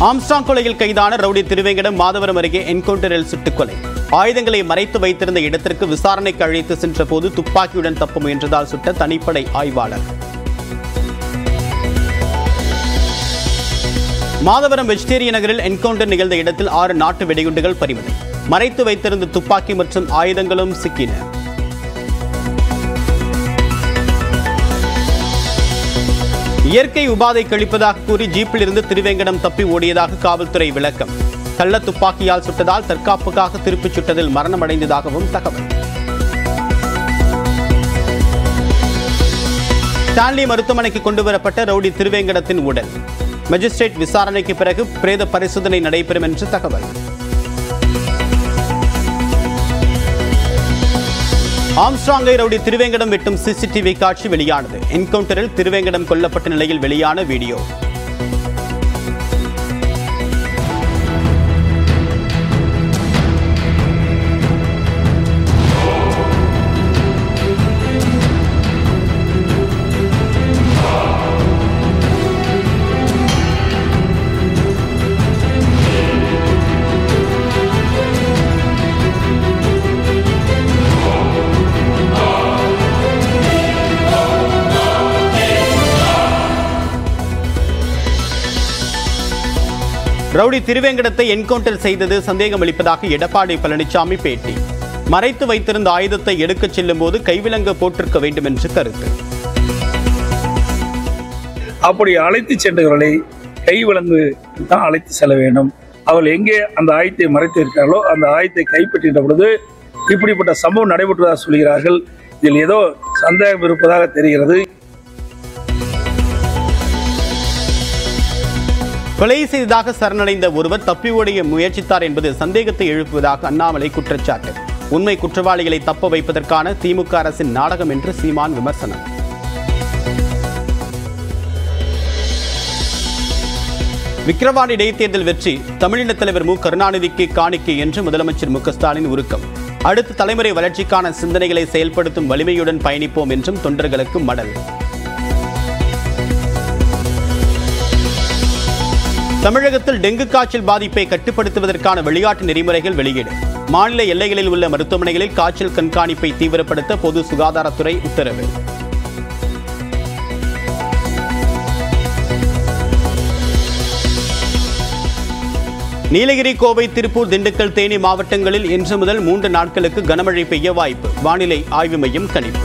Armstrong கொலையில் கைதான rowdy Thiruvengadam Madhavaram அருகே என்கவுண்டரில் சுட்டுக்கொலை ஆயுதங்களை மறைத்து வைத்திருந்த இடத்திற்கு விசாரணைக்கு அழைத்து சென்ற போது துப்பாக்கியுடன் தப்ப முயன்றதால் சுட்ட தனிப்படை ஆய்வாளர் மாதவரம் வெஜிடேரியன் நகரில் என்கவுண்டர் நிகழ்ந்த இடத்தில் ஆறு நாட்டு வெடிகுண்டுகள் பறிமுதல் மறைத்து வைத்திருந்த துப்பாக்கி மற்றும் ஆயுதங்களும் சிக்கின இயற்கை உபாதை கழிப்பதாக கூறி ஜீப்பில் இருந்து திருவேங்கடம் தப்பி ஓடியதாக காவல்துறை விளக்கம் கள்ள துப்பாக்கியால் சுட்டதால் தற்காப்புக்காக திருப்பிச் சுட்டதில் மரணமடைந்ததாகவும் தகவல் ஸ்டான்லி மருத்துவமனைக்கு கொண்டு வரப்பட்ட ரவுடி திருவேங்கடத்தின் உடல் மெஜிஸ்ட்ரேட் விசாரணைக்கு பிறகு பிரேத பரிசோதனை நடைபெறும் என்று தகவல் ஆம்ஸ்ட்ராங்கை ரவுடி திருவேங்கடம் வெட்டும் சிசிடிவி காட்சி வெளியானது என்கவுண்டரில் திருவேங்கடம் கொல்லப்பட்ட நிலையில் வெளியான வீடியோ ரவுடி திருவேங்கடத்தை என்கவுண்டர் செய்தது சந்தேகம் அளிப்பதாக எடப்பாடி பழனிசாமி பேட்டி மறைத்து வைத்திருந்த ஆயுதத்தை எடுக்கச் செல்லும் போது கைவிலங்கு போட்டிருக்க வேண்டும் என்று கருத்து அப்படி அழைத்து சென்றவர்களை கை விலங்கு தான் அழைத்து செல்ல வேண்டும் அவர்கள் எங்கே அந்த ஆயத்தை மறைத்து இருக்கிறார்களோ அந்த ஆயத்தை கைப்பற்றுகின்ற பொழுது இப்படிப்பட்ட சம்பவம் நடைபெற்றதாக சொல்கிறார்கள் இதில் ஏதோ சந்தேகம் இருப்பதாக தெரிகிறது கொலை செய்ததாக சரணடைந்த ஒருவர் தப்பி ஓடிய முயற்சித்தார் என்பது சந்தேகத்தை எழுப்புவதாக அண்ணாமலை குற்றச்சாட்டு உண்மை குற்றவாளிகளை தப்ப வைப்பதற்கான திமுக அரசின் நாடகம் என்று சீமான் விமர்சனம் விக்கிரவாண்டி இடைத்தேர்தல் வெற்றி தமிழின தலைவர் மு கருணாநிதிக்கு காணிக்கை என்று முதலமைச்சர் மு க ஸ்டாலின் உருக்கம் அடுத்த தலைமுறை வளர்ச்சிக்கான சிந்தனைகளை செயல்படுத்தும் வலிமையுடன் பயணிப்போம் என்றும் தொண்டர்களுக்கு மடல் தமிழகத்தில் டெங்கு காய்ச்சல் பாதிப்பை கட்டுப்படுத்துவதற்கான வெளிநாட்டு நெறிமுறைகள் வெளியீடு மாநில எல்லைகளில் உள்ள மருத்துவமனைகளில் காய்ச்சல் கண்காணிப்பை தீவிரப்படுத்த பொது சுகாதாரத்துறை உத்தரவு நீலகிரி கோவை திருப்பூர் திண்டுக்கல் தேனி மாவட்டங்களில் இன்று முதல் மூன்று நாட்களுக்கு கனமழை பெய்ய வாய்ப்பு வானிலை ஆய்வு மையம் கணிப்பு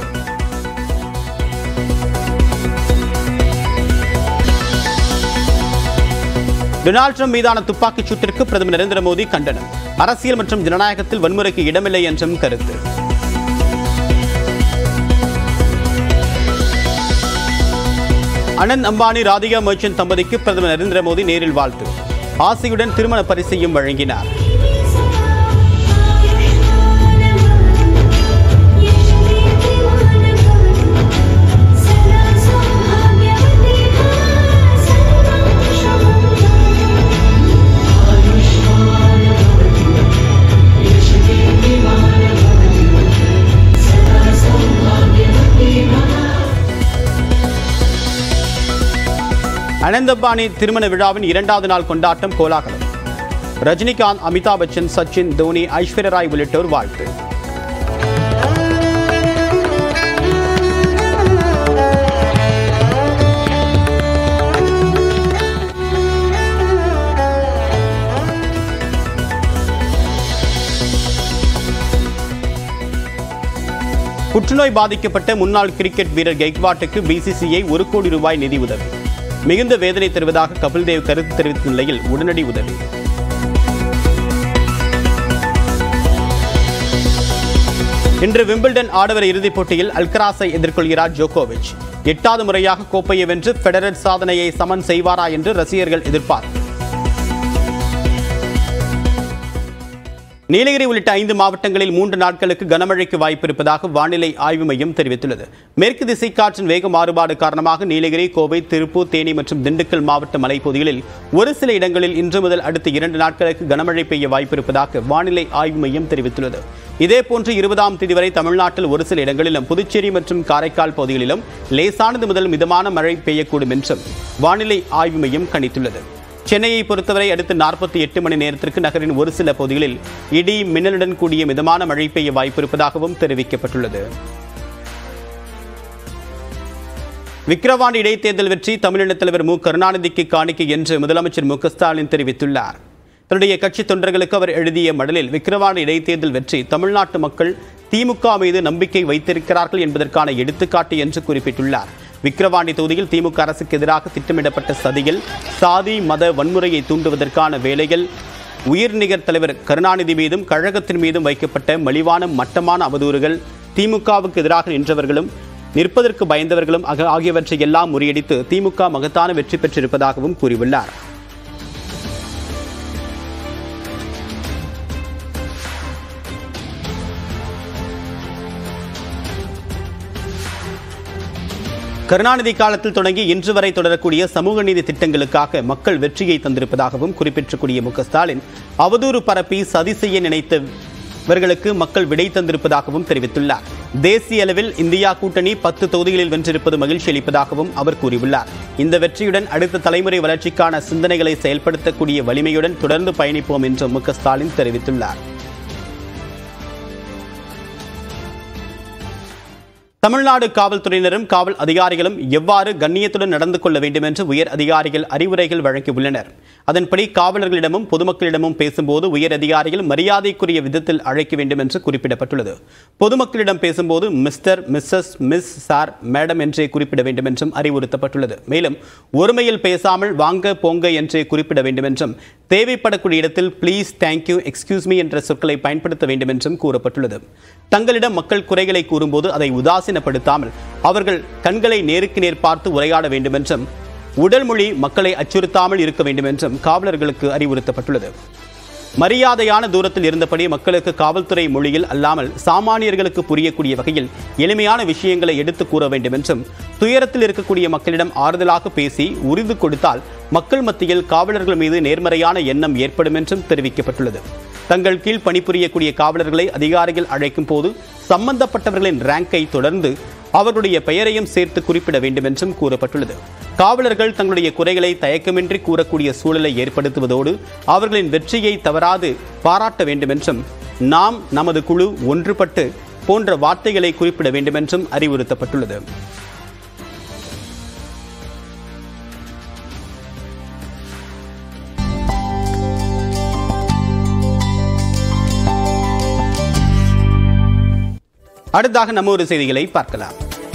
டொனால்ட் ட்ரம்ப் மீதான துப்பாக்கிச் சூட்டிற்கு பிரதமர் நரேந்திர மோடி கண்டனம் அரசியல் மற்றும் ஜனநாயகத்தில் வன்முறைக்கு இடமில்லை என்றும் கருத்து அனந்த் அம்பானி ராதிகா மர்ச்சன்ட் தம்பதிக்கு பிரதமர் நரேந்திர மோடி நேரில் வாழ்த்து ஆசையுடன் திருமண பரிசையும் வழங்கினார் அனந்த் அம்பானி திருமண விழாவின் இரண்டாவது நாள் கொண்டாட்டம் கோலாகலம் ரஜினிகாந்த் அமிதாப் பச்சன் சச்சின் தோனி ஐஸ்வர்யா ராய் உள்ளிட்டோர் வாழ்த்து புற்றுநோய் பாதிக்கப்பட்ட முன்னாள் கிரிக்கெட் வீரர் கெய்க்வாட்டுக்கு பிசிசிஐ ஒரு கோடி ரூபாய் நிதி உதவி மிகுந்த வேதனை தருவதாக கபில் தேவ் கருத்து தெரிவித்த நிலையில் உடனடி உதவி இன்று விம்பிள்டன் ஆடவர் இறுதிப் போட்டியில் அல்கராஸை எதிர்கொள்கிறார் ஜோகோவிச் எட்டாவது முறையாக கோப்பையை வென்று ஃபெடரர் சாதனையை சமன் செய்வாரா என்று ரசிகர்கள் எதிர்பார்ப்பு நீலகிரி உள்ளிட்ட ஐந்து மாவட்டங்களில் மூன்று நாட்களுக்கு கனமழைக்கு வாய்ப்பு இருப்பதாக வானிலை ஆய்வு மையம் தெரிவித்துள்ளது மேற்கு திசை காற்றின் வேக மாறுபாடு காரணமாக நீலகிரி கோவை திருப்பூர் தேனி மற்றும் திண்டுக்கல் மாவட்ட மலைப்பகுதிகளில் ஒரு சில இடங்களில் இன்று முதல் அடுத்த இரண்டு நாட்களுக்கு கனமழை பெய்ய வாய்ப்பு இருப்பதாக வானிலை ஆய்வு மையம் தெரிவித்துள்ளது இதேபோன்று இருபதாம் தேதி வரை தமிழ்நாட்டில் ஒரு சில இடங்களிலும் புதுச்சேரி மற்றும் காரைக்கால் பகுதிகளிலும் லேசானது முதல் மிதமான மழை பெய்யக்கூடும் என்றும் வானிலை ஆய்வு மையம் கணித்துள்ளது சென்னையை பொறுத்தவரை அடுத்த நாற்பத்தி எட்டு மணி நேரத்திற்கு நகரின் ஒரு சில பகுதிகளில் இடி மின்னலுடன் கூடிய மிதமான மழை பெய்ய வாய்ப்பு இருப்பதாகவும் தெரிவிக்கப்பட்டுள்ளது விக்கிரவாண்டி இடைத்தேர்தல் வெற்றி தமிழின தலைவர் மு கருணாநிதிக்கு காணிக்கை என்று முதலமைச்சர் மு க ஸ்டாலின் தெரிவித்துள்ளார் தன்னுடைய கட்சி தொண்டர்களுக்கு அவர் எழுதிய மடலில் விக்கிரவாண்டி இடைத்தேர்தல் வெற்றி தமிழ்நாட்டு மக்கள் திமுக மீது நம்பிக்கை வைத்திருக்கிறார்கள் என்பதற்கான எடுத்துக்காட்டு என்று குறிப்பிட்டுள்ளார் விக்கிரவாண்டி தொகுதியில் திமுக அரசுக்கு எதிராக திட்டமிடப்பட்ட சதிகள் சாதி மத வன்முறையை தூண்டுவதற்கான வேலைகள் உயிர்நிகர் தலைவர் கருணாநிதி மீதும் கழகத்தின் மீதும் வைக்கப்பட்ட மலிவான மட்டமான அவதூறுகள் திமுகவுக்கு எதிராக நின்றவர்களும் நிற்பதற்கு பயந்தவர்களும் ஆக- ஆகியவற்றை எல்லாம் முறியடித்து திமுக மகத்தான வெற்றி பெற்றிருப்பதாகவும் கூறியுள்ளார் கருணாநிதி காலத்தில் தொடங்கி இன்று வரை தொடரக்கூடிய சமூக நீதி திட்டங்களுக்காக மக்கள் வெற்றியை தந்திருப்பதாகவும் குறிப்பிட்டக்கூடிய மு க ஸ்டாலின் அவதூறு பரப்பி சதி செய்ய நினைத்தவர்களுக்கு மக்கள் விடை தந்திருப்பதாகவும் தெரிவித்துள்ளார் தேசிய அளவில் இந்தியா கூட்டணி பத்து தொகுதிகளில் வென்றிருப்பது மகிழ்ச்சி அளிப்பதாகவும் அவர் கூறியுள்ளார் இந்த வெற்றியுடன் அடுத்த தலைமுறை வளர்ச்சிக்கான சிந்தனைகளை செயல்படுத்தக்கூடிய வலிமையுடன் தொடர்ந்து பயணிப்போம் என்று மு க ஸ்டாலின் தெரிவித்துள்ளார் தமிழ்நாடு காவல்துறையினரும் காவல் அதிகாரிகளும் எவ்வாறு கண்ணியத்துடன் நடந்து கொள்ள வேண்டும் என்று உயர் அதிகாரிகள் அறிவுரைகள் வழங்கியுள்ளனர் அதன்படி காவலர்களிடமும் பொதுமக்களிடமும் பேசும்போது உயர் அதிகாரிகள் மரியாதைக்குரிய விதத்தில் அழைக்க வேண்டும் என்று குறிப்பிடப்பட்டுள்ளது பொதுமக்களிடம் பேசும்போது mister missus miss sir madam என்றே குறிப்பிட வேண்டும் என்றும் அறிவுறுத்தப்பட்டுள்ளது மேலும் ஒருமையில் பேசாமல் வாங்க போங்க என்றே குறிப்பிட வேண்டும் என்றும் தேவைப்படக்கூடிய இடத்தில் ப்ளீஸ் தேங்க்யூ எக்ஸ்கியூஸ் மீ என்ற சொற்களை பயன்படுத்த வேண்டும் என்றும் கூறப்பட்டுள்ளது தங்களிடம் மக்கள் குறைகளை கூறும்போது அதை உதாசீனப்படுத்தாமல் அவர்கள் கண்களை நேருக்கு நேர் பார்த்து உரையாட வேண்டும் என்றும் உடல் மொழி மக்களை அச்சுறுத்தாமல் இருக்க வேண்டும் என்றும் காவலர்களுக்கு அறிவுறுத்தப்பட்டுள்ளது மரியாதையான தூரத்தில் இருந்தபடி மக்களுக்கு காவல்துறை மொழியில் அல்லாமல் சாமானியர்களுக்கு புரியக்கூடிய வகையில் எளிமையான விஷயங்களை எடுத்து கூற வேண்டும் என்றும் துயரத்தில் இருக்கக்கூடிய மக்களிடம் ஆறுதலாக பேசி உறுதி கொடுத்தால் மக்கள் மத்தியில் காவலர்கள் மீது நேர்மறையான எண்ணம் ஏற்படும் என்றும் தெரிவிக்கப்பட்டுள்ளது தங்கள் கீழ் பணிபுரியக்கூடிய காவலர்களை அதிகாரிகள் அழைக்கும் போது சம்பந்தப்பட்டவர்களின் ரேங்கை தொடர்ந்து அவர்களுடைய பெயரையும் சேர்த்து குறிப்பிட வேண்டும் என்றும் கூறப்பட்டுள்ளது காவலர்கள் தங்களுடைய குறைகளை தயக்கமின்றி கூறக்கூடிய சூழலை ஏற்படுத்துவதோடு அவர்களின் வெற்றியை தவறாது பாராட்ட வேண்டும் என்றும் நாம் நமது குழு ஒன்றுபட்டு போன்ற வார்த்தைகளை குறிப்பிட வேண்டும் என்றும் அறிவுறுத்தப்பட்டுள்ளது அடுத்ததாக நம்ம ஒரு செய்திகளை பார்க்கலாம்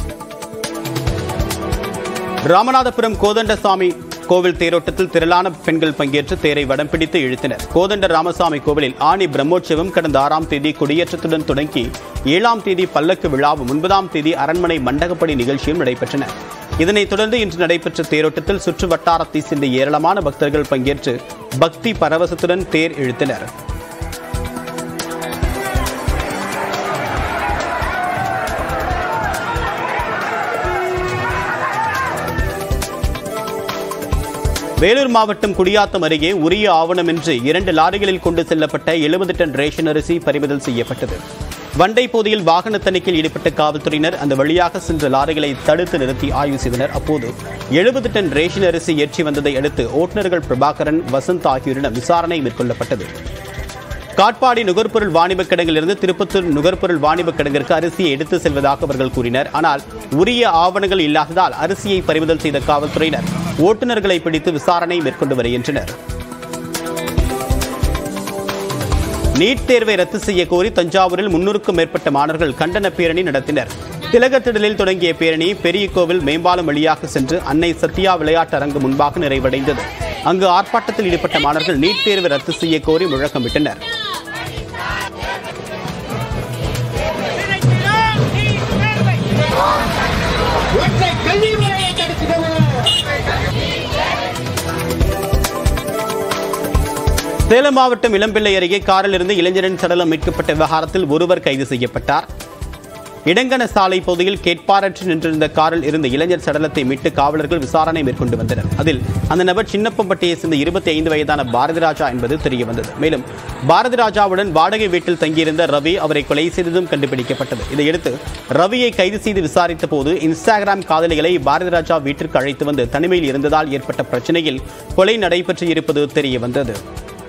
ராமநாதபுரம் கோதண்டசாமி கோவில் தேரோட்டத்தில் திரளான பெண்கள் பங்கேற்று தேரை வடம் பிடித்து இழுத்தனர் கோதண்ட ராமசாமி கோவிலில் ஆணி பிரம்மோற்சவம் கடந்த ஆறாம் தேதி கொடியேற்றத்துடன் தொடங்கி ஏழாம் தேதி பல்லக்கு விழாவும் ஒன்பதாம் தேதி அரண்மனை மண்டகப்படி நிகழ்ச்சியும் நடைபெற்றன இதனைத் தொடர்ந்து இன்று நடைபெற்ற தேரோட்டத்தில் சுற்று வட்டாரத்தை சேர்ந்த ஏராளமான பக்தர்கள் பங்கேற்று பக்தி பரவசத்துடன் தேர் இழுத்தனர் வேலூர் மாவட்டம் குடியாத்தம் அருகே உரிய ஆவணமின்றி இரண்டு லாரிகளில் கொண்டு செல்லப்பட்ட எழுபது டன் ரேஷன் அரிசி பறிமுதல் செய்யப்பட்டது வண்டை பகுதியில் வாகன தணிக்கையில் ஈடுபட்ட காவல்துறையினர் அந்த வழியாக சென்ற லாரிகளை தடுத்து நிறுத்தி ஆய்வு செய்தனர் அப்போது எழுபது டன் ரேஷன் அரிசி ஏற்றி வந்ததை அடுத்து ஓட்டுநர்கள் பிரபாகரன் வசந்த் ஆகியோரிடம் விசாரணை மேற்கொள்ளப்பட்டது காட்பாடி நுகர்பொருள் வாணிபக் கிடங்கிலிருந்து திருப்பத்தூர் நுகர்பொருள் வாணிபக் கிடங்கிற்கு அரிசியை எடுத்து செல்வதாக அவர்கள் கூறினர் ஆனால் உரிய ஆவணங்கள் இல்லாததால் அரிசியை பறிமுதல் செய்த காவல்துறையினர் ஓட்டுநர்களை பிடித்து விசாரணை மேற்கொண்டு வருகின்றனர் நீட் தேர்வை ரத்து செய்ய கோரி தஞ்சாவூரில் முன்னூறுக்கும் மேற்பட்ட மாணவர்கள் கண்டன பேரணி நடத்தினர் திலகத்திடலில் தொடங்கிய பேரணி பெரிய கோவில் மேம்பாலம் வழியாக சென்று அன்னை சத்யா விளையாட்டு அரங்கு முன்பாக நிறைவடைந்தது அங்கு ஆர்ப்பாட்டத்தில் ஈடுபட்ட மாணவர்கள் நீட் தேர்வை ரத்து செய்ய கோரி முழக்கமிட்டனர் ஒற்றை கல்வி முறையை தடுக்கவும் சேலம் மாவட்டம் இளம்பிள்ளை அருகே காரில் இருந்து இளைஞரின் சடலம் மீட்கப்பட்ட விவகாரத்தில் ஒருவர் கைது செய்யப்பட்டார் இடங்கன சாலை பகுதியில் கேட்பாரற்று நின்றிருந்த காரில் இருந்த இளைஞர் சடலத்தை மீட்டு காவலர்கள் விசாரணை மேற்கொண்டு வந்தனர் அதில் அந்த நபர் சின்னப்பம்பட்டியை சேர்ந்த இருபத்தி ஐந்து வயதான பாரதி ராஜா என்பது தெரிய வந்தது மேலும் பாரதி ராஜாவுடன் வாடகை வீட்டில் தங்கியிருந்த ரவி அவரை கொலை செய்ததும் கண்டுபிடிக்கப்பட்டது இதையடுத்து ரவியை கைது செய்து விசாரித்த போது இன்ஸ்டாகிராம் காதலிகளை பாரதி ராஜா வீட்டிற்கு அழைத்து வந்து தனிமையில் இருந்ததால் ஏற்பட்ட பிரச்சனையில் கொலை நடைபெற்று இருப்பது தெரிய வந்தது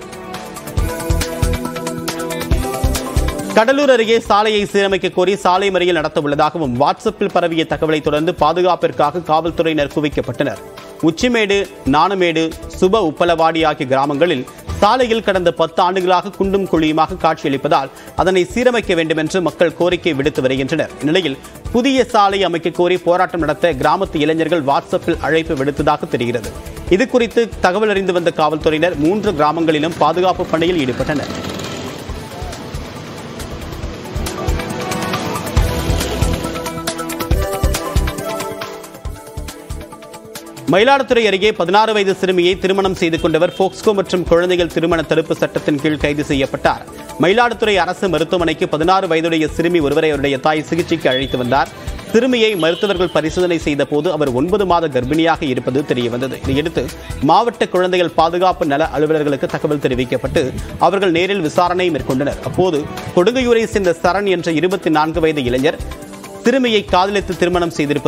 கடலூர் அருகே சாலையை சீரமைக்க கோரி சாலை மறியல் நடத்த உள்ளதாகவும் வாட்ஸ்அப்பில் பரவிய தகவலை தொடர்ந்து பாதுகாப்பிற்காக காவல்துறையினர் குவிக்கப்பட்டனர் உச்சிமேடு நாணமேடு சுப உப்பலவாடி ஆகிய கிராமங்களில் சாலையில் கடந்த பத்து ஆண்டுகளாக குண்டும் குழியுமாக காட்சியளிப்பதால் அதனை சீரமைக்க வேண்டும் என்று மக்கள் கோரிக்கை விடுத்து வருகின்றனர் இந்நிலையில் புதிய சாலை அமைக்க கோரி போராட்டம் நடத்த கிராமத்து இளைஞர்கள் வாட்ஸ்அப்பில் அழைப்பு விடுத்ததாக தெரிகிறது இது குறித்து தகவல் அறிந்து வந்த காவல்துறையினர் மூன்று கிராமங்களிலும் பாதுகாப்பு பணியில் ஈடுபட்டனர் மயிலாடுதுறை அருகே பதினாறு வயது சிறுமியை திருமணம் செய்து கொண்டவர் போக்ஸ்கோ மற்றும் குழந்தைகள் திருமண தடுப்பு சட்டத்தின் கீழ் கைது செய்யப்பட்டார் மயிலாடுதுறை அரசு மருத்துவமனைக்கு பதினாறு வயதுடைய சிறுமி ஒருவரை அவருடைய தாய் சிகிச்சைக்கு அழைத்து வந்தார் சிறுமியை மருத்துவர்கள் பரிசோதனை செய்த போது அவர் ஒன்பது மாத கர்ப்பிணியாக இருப்பது தெரியவந்தது இதையடுத்து மாவட்ட குழந்தைகள் பாதுகாப்பு நல அலுவலர்களுக்கு தகவல் தெரிவிக்கப்பட்டு அவர்கள் நேரில் விசாரணை மேற்கொண்டனர் அப்போது கொடுங்கையூரை சேர்ந்த சரண் என்ற இருபத்தி நான்கு வயது இளைஞர் சிறுமியை காதலித்து திருமணம் செய்திருப்பது